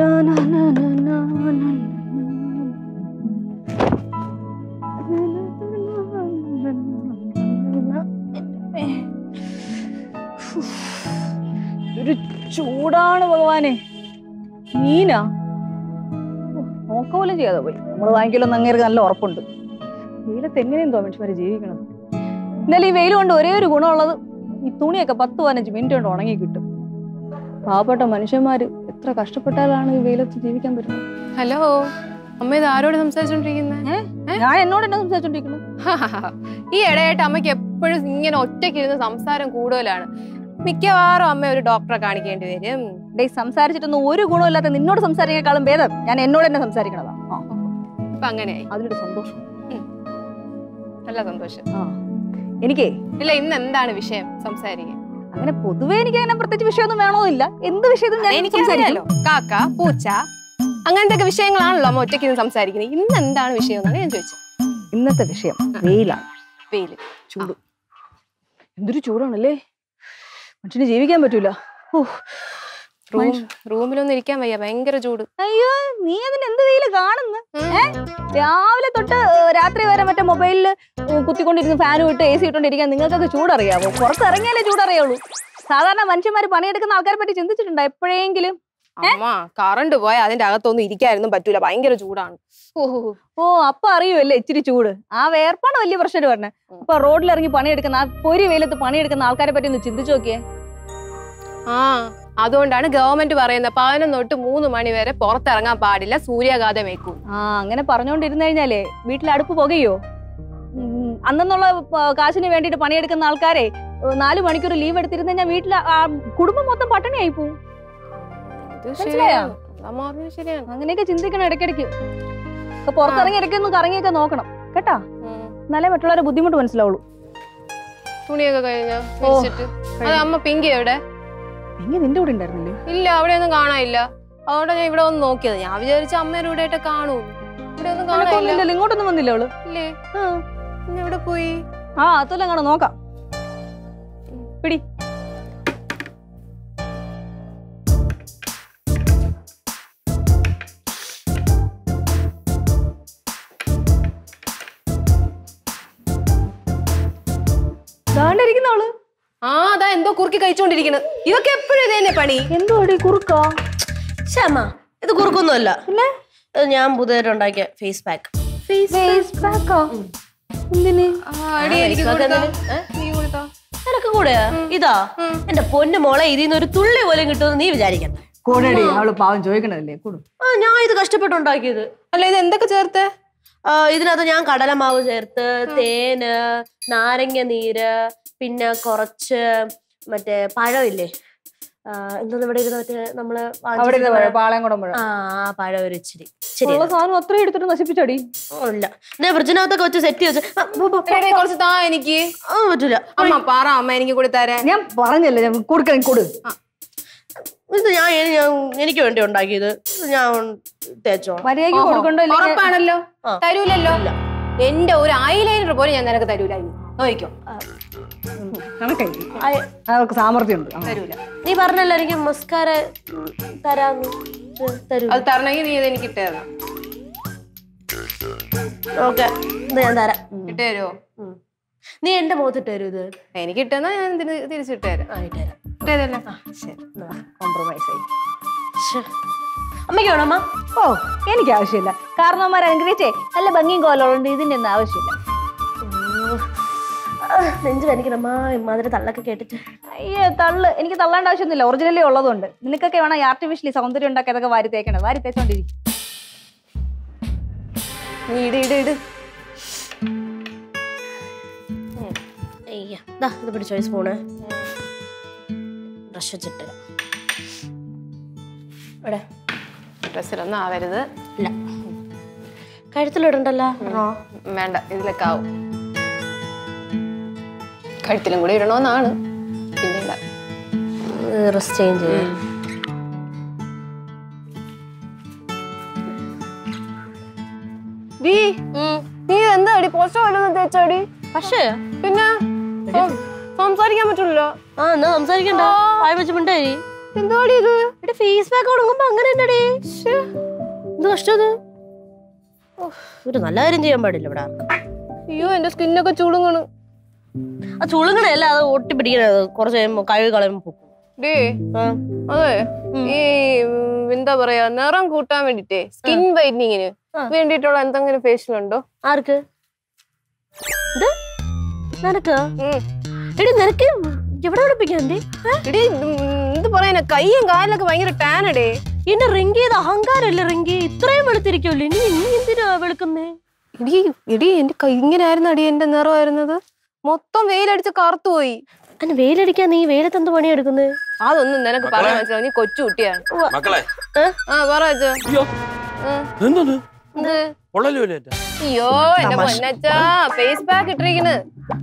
ഒരു ചൂടാണ് ഭഗവാനെ മീനാ ഓ, നോക്ക പോലും ചെയ്യാതെ പോയി നമ്മൾ വാങ്ങിക്കലൊന്നും അങ്ങേർക്ക് നല്ല ഉറപ്പുണ്ട് വെയിലത്ത് എങ്ങനെയും തോന്നും മനുഷ്യന്മാര് ജീവിക്കണത് എന്നാലും ഈ വെയിൽ കൊണ്ട് ഒരേ ഒരു ഗുണമുള്ളത് ഈ തുണിയൊക്കെ പത്ത് പതിനഞ്ച് മിനിറ്റ് കൊണ്ട് ഉണങ്ങി കിട്ടും പാവപ്പെട്ട മനുഷ്യന്മാര് എത്ര കഷ്ടപ്പെട്ടാലാണ് ഈ വെയിലത്ത് ജീവിക്കാൻ പറ്റുന്നത് ഹലോ അമ്മ ഇത് ആരോട് സംസാരിച്ചോണ്ടിരിക്കുന്നേ ഞാൻ എന്നോട് എന്നെ സംസാരിച്ചോണ്ടിരിക്കുന്നത് ഈ ഇടയായിട്ട് അമ്മയ്ക്ക് എപ്പോഴും ഇങ്ങനെ ഒറ്റയ്ക്കിരുന്ന് സംസാരം കൂടുതലാണ് മിക്കവാറും അമ്മ ഒരു ഡോക്ടറെ കാണിക്കേണ്ടി വരും ഡേ സംസാരിച്ചിട്ടൊന്നും ഒരു ഗുണമില്ലാത്ത നിന്നോട് സംസാരിക്കാളും ഭേദം ഞാൻ എന്നോട് തന്നെ സംസാരിക്കണതാ ആ, ഇപ്പൊ അങ്ങനെയായി അതിലൊരു സന്തോഷം നല്ല സന്തോഷം ആ എനിക്കേ ഇല്ല ഇന്ന് എന്താണ് വിഷയം സംസാരിക്കാൻ അങ്ങനെ പൊതുവേ എനിക്ക് അങ്ങനെ പ്രത്യേകിച്ച് വിഷയമൊന്നും വേണമെന്നില്ല എന്ത് വിഷയത്തിലും ഞാൻ സംസാരിക്കും എനിക്കറിയാലോ കാക്ക പൂച്ച അങ്ങനത്തെ ഒക്കെ വിഷയങ്ങളാണല്ലോ അമ്മ ഒറ്റയ്ക്ക് ഇരുന്ന് സംസാരിക്കുന്നത് ഇന്ന് എന്താണ് വിഷയം എന്നാണ് ഞാൻ ചോദിച്ചത് ഇന്നത്തെ വിഷയം വെയിലാണ് വെയില് ചൂട് എന്തൊരു ചൂടാണല്ലേ മനുഷ്യന് ജീവിക്കാൻ പറ്റൂല ഓ റൂം റൂമിലൊന്നും ഇരിക്കാൻ വയ്യ ഭയങ്കര ചൂട് അയ്യോ നീ അതിന് എന്ത് വെയില് കാണുന്നു ഉം. ഏ രാവിലെ തൊട്ട് ഏ, രാത്രി വരെ മറ്റേ മൊബൈലിൽ കുത്തിക്കൊണ്ടിരുന്ന് ഫാനും ഇട്ട് എ സി ഇട്ടോണ്ടിരിക്കാൻ നിങ്ങൾക്കൊക്കെ ചൂടറിയാവോ പുറത്തിറങ്ങിയാലേ ചൂടറിയുള്ളൂ സാധാരണ മനുഷ്യന്മാർ പണിയെടുക്കുന്ന ആൾക്കാരെ പറ്റി ചിന്തിച്ചിട്ടുണ്ടോ എപ്പോഴെങ്കിലും അമ്മ കറണ്ട് പോയാൽ അതിന്റെ അകത്തൊന്നും ഇരിക്കാനൊന്നും പറ്റൂല ഭയങ്കര ചൂടാണ് ഓ ഓ അപ്പൊ അറിയുമല്ലേ ഇച്ചിരി ചൂട് ആ വേർപ്പാണ് വലിയ പ്രശ്നം പറഞ്ഞേ അപ്പൊ റോഡിലിറങ്ങി പണിയെടുക്കുന്ന ആ പൊരി വെയിലത്ത് പണിയെടുക്കുന്ന ആൾക്കാരെ പറ്റി ഒന്ന് ചിന്തിച്ചു നോക്കിയേ ആ അതുകൊണ്ടാണ് ഗവൺമെന്റ് പറയുന്നത് പതിനൊന്ന് തൊട്ട് മൂന്ന് മണി വരെ പുറത്തിറങ്ങാൻ പാടില്ല സൂര്യാഘാതം ഏക്കും ആ അങ്ങനെ പറഞ്ഞുകൊണ്ടിരുന്നു കഴിഞ്ഞാലേ വീട്ടിൽ അടുപ്പ് പുകയോ ഉം, അന്നെന്നുള്ള പ- കാശിന് വേണ്ടിയിട്ട് പണിയെടുക്കുന്ന ആൾക്കാരെ ഏ, നാല് മണിക്കൂർ ലീവ് എടുത്തിരുന്നു കഴിഞ്ഞാൽ വീട്ടിൽ കുടുംബം മൊത്തം പട്ടിണിയായി പോവും ഇത് മനസ്സിലായോ? ശരിയാണ് അമ്മ പറഞ്ഞത് ശരിയാണ് അങ്ങനെയൊക്കെ ചിന്തിക്കണം ഇടയ്ക്കിടയ്ക്ക് ഇപ്പൊ പുറത്തിറങ്ങി ഇടയ്ക്കൊന്ന് കറങ്ങിയൊക്കെ നോക്കണം കേട്ടാ ഉം. എന്നാലേ മറ്റുള്ളവരെ ബുദ്ധിമുട്ട് മനസ്സിലാവുള്ളൂ തുണിയൊക്കെ കഴിഞ്ഞോ ഓ, വിരിച്ചിട്ട് അത് അമ്മ പിങ്കി എവിടെ എങ്ങനെ നിന്റെ കൂടെ ഉണ്ടായിരുന്നില്ലേ ഇല്ല അവിടെ ഒന്നും കാണാനില്ല അതുകൊണ്ടാ ഞാൻ ഇവിടെ വന്ന് നോക്കിയത് ഞാൻ വിചാരിച്ച അമ്മയുടെ കൂടെ ആയിട്ട് കാണൂ ഇവിടെ ഒന്നും കാണാനില്ല നിനക്കൊന്നുമില്ലല്ലോ, ഇങ്ങോട്ടൊന്നും വന്നില്ല അവള് ഇല്ലേ ആ. പിന്നെ എവിടെ പോയി ആ അതെല്ലാം കാണാം നോക്കാം പിടി ദാണ്ടിരിക്കുന്ന അവള് ആ അതാ എന്തോ കുറുക്കി കഴിച്ചോണ്ടിരിക്കുന്നത് ഇതൊക്കെ എപ്പോഴും ഇത് തന്നെ പണി എന്തോ അടി കുറുക്കാ ക്ഷമ ഇത് കുറുക്കൊന്നുമല്ല ഇത് ഞാൻ പുതിയതായിട്ട് ഉണ്ടാക്കിയ ഫേസ് പാക്ക് ഫേസ് പാക്കാ എന്തിന് ആ, എടി, എനിക്ക് face pack കൊടുത്തോ. എന്തിന്? ഏ? നീ കൊടുത്തോ നിനക്ക് കൂടെയാ ഇതാ എന്റെ പൊന്നു മോളെ ഇതിൽ നിന്ന് ഒരു തുള്ളി പോലും കിട്ടുമെന്ന് നീ വിചാരിക്കണ്ട കൂടടി അവള് പാവം ചോദിക്കണതല്ലേ കൂടു ആ ഞാൻ ഇത് കഷ്ടപ്പെട്ടുണ്ടാക്കിയത് അല്ല ഇത് എന്തൊക്കെ ചേർത്ത് ആ, ഇതിനകത്ത് ഞാൻ കടലമാവ് ചേർത്ത് തേന് നാരങ്ങ നീര് പിന്നെ കുറച്ച് മറ്റേ പഴമില്ലേ ആ, എന്തോന്ന് ഇവിടെ ഇരുന്ന് മറ്റേ നമ്മള് വാങ്ങിച്ച് അവിടെ വെക്കുന്ന പഴം. പാളയംകുടം പഴം ആ ആ പഴം ഒരു ഇച്ചിരി ശരി ഉള്ള സാധനം അത്രയും എടുത്തിട്ട് നശിപ്പിച്ചടി ഇല്ല ഞാൻ ഫ്രിഡ്ജിനകത്തൊക്കെ വെച്ച് സെറ്റ് ചെയ്ത് ആ, പോ, പോ, പോ. എടേ, കുറച്ച് താ എനിക്ക് ആ, പറ്റൂല അമ്മ പറ അമ്മ എനിക്ക് കൂടി തരാൻ ഞാൻ പറഞ്ഞല്ലേ ഞാൻ കൊടുക്കാൻ കൊടു ഇത് ഞാൻ ഞാൻ എനിക്ക് വേണ്ടി ഉണ്ടാക്കിയത് ഇത് ഞാൻ തേച്ചോ മര്യാദക്ക് കൊടുക്കണ്ടോ ഇല്ലെങ്കിൽ ഉറപ്പാണല്ലോ ആ. തരൂലല്ലോ എന്റെ ഒരു ഐലൈനർ പോലും ഞാൻ നിനക്ക് തരൂല ഇനി. നോക്കിക്കോ കണക്കായി അവർക്ക് സാമർഥ്യമുണ്ട് ആ. തരൂല നീ പറഞ്ഞല്ലോ എനിക്ക് മസ്കാര തരാന്ന് തരൂ അത് തരണമെങ്കിൽ നീ ഇത് എനിക്ക് ഇട്ട് തരണം ഓക്കെ ഇത് ഞാൻ തരാം ഇട്ട് തരുമോ ഉം. നീ എന്റെ മുഖത്തിട്ട് തരൂ ഇത് എനിക്ക് ഇട്ടെന്നാ ഞാൻ ഇതിന് തിരിച്ചിട്ട് തരാം ആ ഇട്ട് തരാം ഇട്ട് തരല്ലേ ശരി കോംപ്രമൈസ് ആയി ശ്ശെ. അമ്മയ്ക്ക് വേണോ അമ്മ ഓ എനിക്ക് ആവശ്യമില്ല കാരണവന്മാർ അനുഗ്രഹിച്ചേ നല്ല ഭംഗിയും കോലുണ്ട് ഇതിന്റെ ഒന്നും ആവശ്യമില്ല ആ, നെഞ്ച് വേനിക്കണമ്മ ഇമാതിരി തള്ളൊക്കെ കേട്ടിട്ട് അയ്യേ തള്ള് എനിക്ക് തള്ളേണ്ട ആവശ്യമൊന്നുമില്ല ഒറിജിനലി ഉള്ളതുകൊണ്ട് നിനക്കൊക്കെ വേണം ആർട്ടിഫിഷ്യലി സൗന്ദര്യം ഉണ്ടാക്കി അതൊക്കെ വാരി തേക്കണത് വാരി തേച്ചോണ്ടിരിക്കും നീ ഇട് ഇട് ഇട് അയ്യ ദാ ഇത് പിടിച്ചോ ഈ സ്പൂണ് ബ്രഷ് വെച്ചിട്ട് ഇവിടെ ഡ്രസ്സിലൊന്നും ആവരുത് ഇല്ല കഴുത്തിലിടണ്ടല്ലോ വേണ്ട ഇതിലൊക്കെ ആവും കഴുത്തിലും കൂടി ഇടണമെന്നാണ് പിന്നെ ഇടാം. ഡ്രസ് ചേഞ്ച് ചെയ്യാം ഡീ, നീ എന്താ അടി പോസ്റ്റോ വല്ലതും തേച്ചോടി പക്ഷേ പിന്നെ സം- സംസാരിക്കാൻ പറ്റില്ലല്ലോ ആ എന്നാ സംസാരിക്കണ്ട വായ വെച്ച് മിണ്ടായി എന്തോടി ഇത് എടി ഫേസ് പാക്ക് തുടങ്ങുമ്പോ അങ്ങനെ തന്നെടി എന്ത് കഷ്ടം ഇത് ഓ, ഒരു നല്ല കാര്യം ചെയ്യാൻ പാടില്ല ഇവിടെ ആർക്കും. അയ്യോ എന്റെ സ്കിന്നൊക്കെ ചുളുങ്ങണ് ആ ചുളുങ്ങണല്ല അത് ഒട്ടി പിടിക്കണത് കുറച്ച് കഴിയുമ്പോ കഴുകി കളയുമ്പോ പൊക്കും ഡേ ആ. അതെ ഈ ഉം, എന്താ പറയാ നിറം കൂട്ടാൻ വേണ്ടിട്ടേ സ്കിൻ വൈറ്റനിങ്ങിന് ആ. വേണ്ടിയിട്ടുള്ള എന്തെങ്കിലും ഫേഷ്യൽ ഉണ്ടോ ആർക്ക് ഇത് നിനക്ക് ഉം. എടി നിനക്ക് എവിടെ വിളിപ്പിക്കാണ്ടി എടീ ഉം, എന്ത് പറയാനാ കൈയും കാലിലൊക്കെ ഭയങ്കര ടാനടേ എന്നെ റിങ്ക് ചെയ്ത് അഹങ്കാരല്ലേ റിങ്ക് ഇത്രയും വെളുത്തിരിക്കുമല്ലോ ഇനി നീ എന്തിനാ വെളുക്കുന്നേ എടീ എടീ എന്റെ കൈ ഇങ്ങനെ ആയിരുന്നു അടി എന്റെ നിറമായിരുന്നത് മൊത്തം വെയിലടിച്ച് കറുത്തുപോയി അന്നെ വെയിലടിക്കാൻ നീ വെയിലത്ത് എന്ത് പണിയെടുക്കുന്നത് അതൊന്നും നിനക്ക് മക്കളെ. പറയാൻ മനസ്സിലാവും നീ കൊച്ചു കുട്ടിയാണ് മക്കളെ ആ പറ അച്ഛാ. അയ്യോ ആ, എന്തത് എന്ത് പൊള്ളലൂല്ലേ അയ്യോ എന്റെ പൊന്നച്ചാ ഫേസ് പാക്ക് ഇട്ടിരിക്കണ്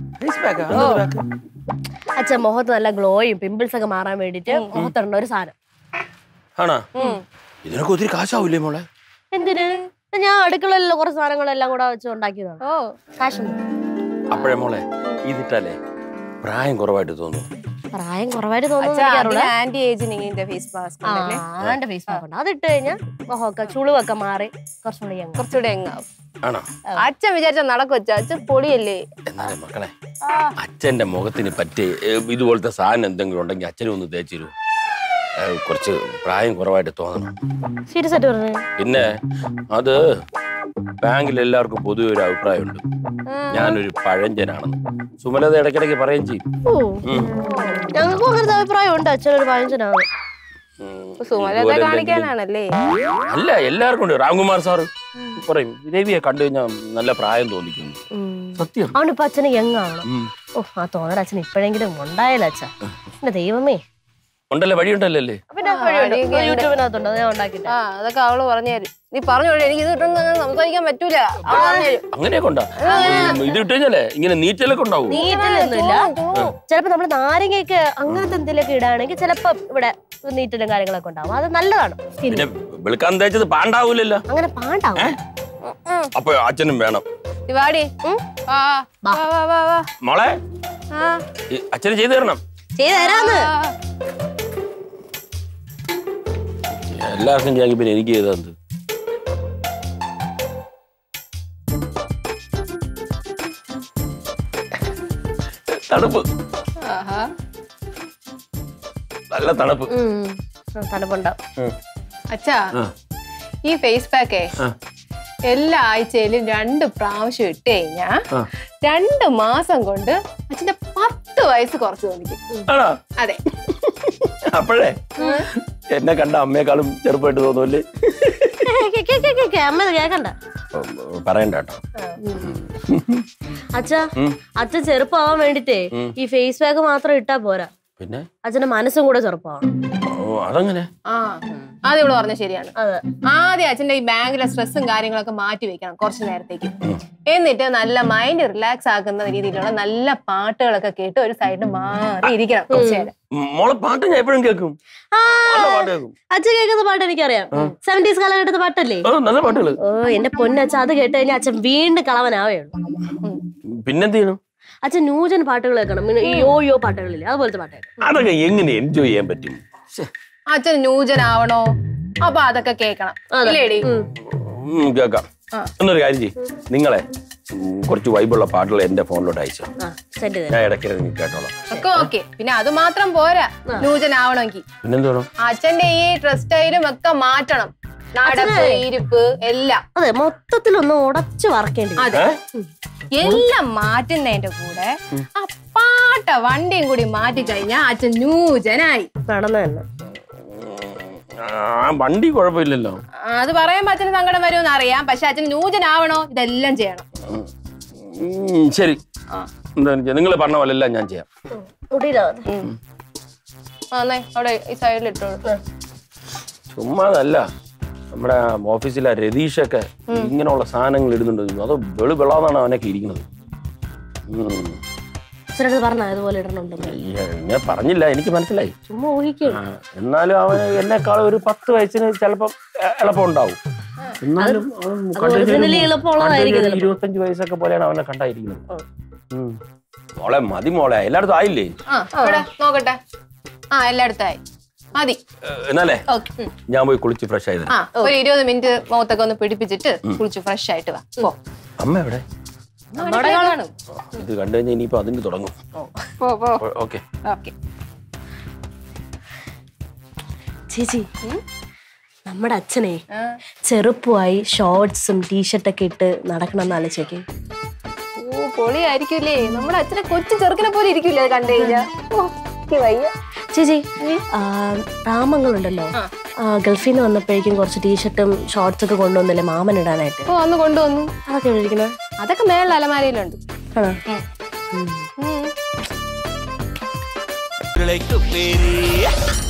അച്ഛൻ മുഖത്ത് നല്ല ഗ്ലോയും പിമ്പിൾസ് ഒക്കെ മാറാൻ വേണ്ടിട്ട് മുഖത്തിടണ്ട ഒരു സാധനം ആണോ ഇതിനൊക്കെ ഒത്തിരി കാശാവൂലേ മോളെ എന്തിന് ഞാൻ അടുക്കളയിലുള്ള കുറച്ച് സാധനങ്ങളെല്ലാം കൂടെ വെച്ച് ഉണ്ടാക്കിയതാണ് ഓ കാശ് അപ്പോഴേ മോളെ ഇതിട്ടാലേ പ്രായം കുറവായിട്ട് തോന്നും പ്രായം കുറവായിട്ട് അച്ഛാ തോന്നുന്നു ആന്റി ഏജിനിങ്ങിന്റെ ഫേസ് മാസ്ക് ഉണ്ടല്ലേ ആന്റെ ഫേസ് പാക്ക് ഉണ്ട് അതിട്ട് കഴിഞ്ഞാൽ മുഖമൊക്കെ ചുളിവൊക്കെ മാറി കുറച്ചുകൂടി young ആവും. കുറച്ചുകൂടെ എങ്ങാവും ആണോ അച്ഛൻ വിചാരിച്ച നടക്കും അച്ഛാ അച്ഛൻ പൊളിയല്ലേ എന്നാലേ മക്കളെ അച്ഛന്റെ മുഖത്തിന് പറ്റിയ ഏ, ഇതുപോലത്തെ സാധനം എന്തെങ്കിലും ഉണ്ടെങ്കിൽ അച്ഛനും ഒന്ന് തേച്ചു തരൂ ഏ, കുറച്ച് പ്രായം കുറവായിട്ട് തോന്നണം സീരിയസ് ആയിട്ട് പറഞ്ഞു പിന്നെ അത് ബാങ്കിൽ എല്ലാവർക്കും പൊതുവെ ഒരു അഭിപ്രായമുണ്ട് ഞാനൊരു പഴഞ്ചനാണെന്ന് സുമലത ഇടയ്ക്കിടയ്ക്ക് പറയുകയും ചെയ്യും ഓ ഉം. ഞങ്ങൾക്കും അങ്ങനത്തെ അഭിപ്രായം ഉണ്ട് അച്ഛനൊരു പഴഞ്ചനാണ് ഉം. സുമലത ഇതുപോലെ എന്തെങ്കിലും- കാണിക്കാനാണല്ലേ അല്ല എല്ലാവർക്കും ഉണ്ട് രാംകുമാർ സാറ് പറയും രവിയെ കണ്ടു കഴിഞ്ഞാൽ നല്ല പ്രായം തോന്നിക്കുന്നു സത്യം അവനിപ്പോ അച്ഛന് യങ് ആവണം ഉം. ഓ ആ തോന്നൽ അച്ഛൻ ഇപ്പോഴെങ്കിലും ഉണ്ടായല്ലോ അച്ഛ എന്റെ ദൈവമേ ഉണ്ടല്ലോ വഴിയുണ്ടല്ലോ അല്ലേ പിന്നെ വഴിയൊക്കെ ഉണ്ട്. യൂട്യൂബിനകത്തുണ്ട് അത് ഞാൻ ഉണ്ടാക്കിട്ട് ആ അതൊക്കെ അവള് പറഞ്ഞു തരും നീ പറഞ്ഞു വിടേ, എനിക്ക് ഇത് കിട്ടുന്ന സംസാരിക്കാൻ പറ്റൂല അവള് പറഞ്ഞു തരും അങ്ങനെയൊക്കെ ഉണ്ടാ ഇത് ഇട്ട് കഴിഞ്ഞാലേ ഇങ്ങനെ നീറ്റലൊക്കെ ഉണ്ടാവും നീറ്റലൊന്നുമില്ല ചിലപ്പോ നമ്മള് നാരങ്ങയൊക്കെ അങ്ങനത്തെ എന്തെങ്കിലുമൊക്കെ ഇടാണെങ്കിൽ ചിലപ്പോ ഇവിടെ നീറ്റലും കാര്യങ്ങളൊക്കെ ഉണ്ടാവും അത് നല്ലതാണ് സ്കിൻ പിന്നെ വെളുക്കാൻ തേച്ചത് പാണ്ടാവൂലല്ലോ അങ്ങനെ പാണ്ടാവും അപ്പൊ അച്ഛനും വേണം നീ വാടി ആ വാ വാ വാ വാ മോളെ ആ ഈ അച്ഛന് ചെയ്തു തരണം ചെയ്ത് തരാന്ന് ആ. എല്ലാവർക്കും ചെയ്യാൻ പിന്നെ എനിക്ക് ചെയ്തത് തണുപ്പ് ആഹാ. നല്ല തണുപ്പ് ഉം. ആ, തണുപ്പുണ്ടാവും ഉം. അച്ഛാ ആ. ഈ ഫേസ് പാക്കേ ആ. എല്ലാ ആഴ്ചയിലും രണ്ട് പ്രാവശ്യം ഇട്ട് കഴിഞ്ഞാ ആ. രണ്ട് മാസം കൊണ്ട് അച്ഛന്റെ പത്ത് വയസ്സ് കുറച്ച് തോന്നിക്കും ആണോ അതെ അപ്പോഴേ എന്നെ കണ്ട അമ്മയെക്കാളും ചെറുപ്പമായിട്ട് തോന്നുമല്ലേ കേ- കേ- കേ- കേ- കേ, അമ്മ ഇത് കേക്കണ്ട ഉം, പറയണ്ട കേട്ടോ അച്ഛ ഉം. അച്ഛൻ ചെറുപ്പമാവാൻ വേണ്ടിട്ടേ ഉം. ഈ ഫേസ് പാക്ക് മാത്രം ഇട്ടാ പോരാ പിന്നെ അച്ഛന്റെ മനസ്സും കൂടെ ചെറുപ്പമാവണം ഓ അതങ്ങനെ ആ ആദ്യം ഇവിടെ പറഞ്ഞ ശരിയാണ് അതെ ആദ്യം അച്ഛന്റെ ഈ ബാങ്കിലെ സ്ട്രെസ്സും കാര്യങ്ങളൊക്കെ മാറ്റി വെക്കണം കുറച്ച് നേരത്തേക്ക് എന്നിട്ട് നല്ല മൈൻഡ് റിലാക്സ് ആക്കുന്ന രീതിയിലുള്ള നല്ല പാട്ടുകളൊക്കെ കേട്ട് ഒരു സൈഡിൽ മാറി ഇരിക്കണം കുറച്ച് നേരം ഉം, മോളെ പാട്ട് ഞാൻ എപ്പോഴും കേൾക്കും ആ, നല്ല പാട്ട് കേൾക്കും അച്ഛൻ കേൾക്കുന്ന പാട്ട് എനിക്കറിയാം സെവന്റീസ് കാലഘട്ടത്തെ പാട്ടല്ലേ ആ നല്ല പാട്ടുകള് ഓ എന്റെ പൊന്നച്ഛ അത് കേട്ട് കഴിഞ്ഞാൽ അച്ഛൻ വീണ്ടും കളവനാവേ ഉള്ളൂ പിന്നെന്ത് ചെയ്യണം അച്ഛൻ ന്യൂജൻ പാട്ടുകൾ കേൾക്കണം പിന്നെ ഈ യോ യോ പാട്ടുകളില്ലേ അതുപോലത്തെ പാട്ട് കേൾക്കണം അതൊക്കെ എങ്ങനെ എൻജോയ് ചെയ്യാൻ പറ്റും ശ്ശെ. അച്ഛൻ ന്യൂജനാവണോ അപ്പൊ അതൊക്കെ കേൾക്കണം ഇല്ലേടി ഉം, കേൾക്കാം ആ. എന്നൊരു കാര്യം ചെയ്യും നിങ്ങളെ ഉം, കുറച്ച് വൈബുള്ള പാട്ടുകൾ എന്റെ ഫോണിലോട്ട് അയച്ചു ആ സെൻഡ് ചെയ്തേ ഞാൻ ഇടയ്ക്ക് ഇറങ്ങി കേട്ടോളാം ഒക്കെ ഓക്കെ പിന്നെ അത് മാത്രം പോരാ ന്യൂജനാവണമെങ്കിൽ പിന്നെന്ത് വേണം അച്ഛന്റെ ഈ ഡ്രസ് സ്റ്റൈലും ഒക്കെ മാറ്റണം നടപ്പ് ഇരിപ്പ് എല്ലാം അതെ മൊത്തത്തിലൊന്ന് ഉടച്ചു വറക്കേണ്ടി വരും. അതെ എല്ലാം മാറ്റുന്നതിന്റെ കൂടെ ആ പാട്ട വണ്ടിയും കൂടി മാറ്റി കഴിഞ്ഞാൽ അച്ഛൻ ന്യൂജനായി നടന്നു തന്നെ ആ വണ്ടി കുഴപ്പമില്ലല്ലോ ആ, അത് പറയുമ്പോ അച്ഛന് സങ്കടം വരുമെന്ന് അറിയാം പക്ഷെ അച്ഛൻ ന്യൂജനാവണോ ഇതെല്ലാം ചെയ്യണം ഉം, ശരി എന്താ നിങ്ങൾ പറഞ്ഞ പോലെ എല്ലാം ഞാൻ ചെയ്യാം മുടിയിലാവാതെ ആ, എന്നാ അവിടെ ഈ സൈഡിൽ ഇട്ടോളൂ ചുമ്മാതല്ല നമ്മുടെ ഓഫീസിലെ രതീഷൊക്കെ ഇങ്ങനെയുള്ള സാധനങ്ങൾ ഇടുന്നുണ്ട് അത് വെളു വെള്ളാന്നാണ് അവനൊക്കെ ഇരിക്കുന്നത് ഉം. അച്ഛനടുത്ത് പറഞ്ഞ അതുപോലെ ഇടണുണ്ടെന്ന് ഈ, ഞാൻ പറഞ്ഞില്ല എനിക്ക് മനസ്സിലായി ചുമ്മാ ഊഹിക്കും ആ, എന്നാലും അവന് എന്നെക്കാളും ഒരു പത്ത് വയസ്സിന് ചിലപ്പം എ- എളുപ്പം ഉണ്ടാവും എന്നാലും അവൻ കണ്ടു originally കഴിയുമ്പോ- എളുപ്പമുള്ളതായിരിക്കും കണ്ടു കഴിയുമ്പോ ഇരുപത്തഞ്ച് വയസ്സൊക്കെ പോലെയാണ് അവനെ കണ്ടായിരിക്കുന്നത് ഉം. മോളെ മതി മോളെ എല്ലായിടത്തും ആയില്ലേ ആ ഇവിടെ നോക്കട്ടെ ആ എല്ലായിടത്തായി മതി ഏ, എന്നാലേ ഓക്കെ ഞാൻ പോയി കുളിച്ച് ഫ്രഷ് ആയി ആ ഒരു ഇരുപത് മിനിറ്റ് മുഖത്തൊക്കെ ഒന്ന് പിടിപ്പിച്ചിട്ട് കുളിച്ച് ഫ്രഷ് ആയിട്ട് വാ പോ അമ്മ എവിടെ നമ്മുടെ കാണും ഇത് കണ്ടു കഴിഞ്ഞാൽ ഇനിയിപ്പോ അതിന് തുടങ്ങും പോ പോ ഓക്കെ ഓക്കെ ചേച്ചി നമ്മുടെ അച്ഛനെ ചെറുപ്പമായി ഷോർട്സും ടീഷർട്ടൊക്കെ ഇട്ട് നടക്കണം എന്ന് ആലോചിച്ചേക്ക് ഓ പൊളിയായിരിക്കൂലേ നമ്മുടെ അച്ഛനെ കൊച്ചു ചെറുക്കനെ പോലെ ഇരിക്കൂലേ അത് കണ്ടു കഴിഞ്ഞാ ഓ, എനിക്ക് വയ്യ ചേച്ചി ആ, രാമങ്ങളുണ്ടല്ലോ ആ, ഗൾഫിൽ നിന്ന് വന്നപ്പോഴേക്കും കുറച്ച് ടീഷർട്ടും ഷോർട്സ് ഒക്കെ കൊണ്ടുവന്നില്ലേ മാമൻ ഇടാനായിട്ട് ഓ അന്ന് കൊണ്ടുവന്നു അതൊക്കെ എവിടെ ഇരിക്കുന്നത് അതൊക്കെ മേളിൽ അലമാരയിലുണ്ട് ആണോ ഉം. പിള്ളേക്ക് പേര്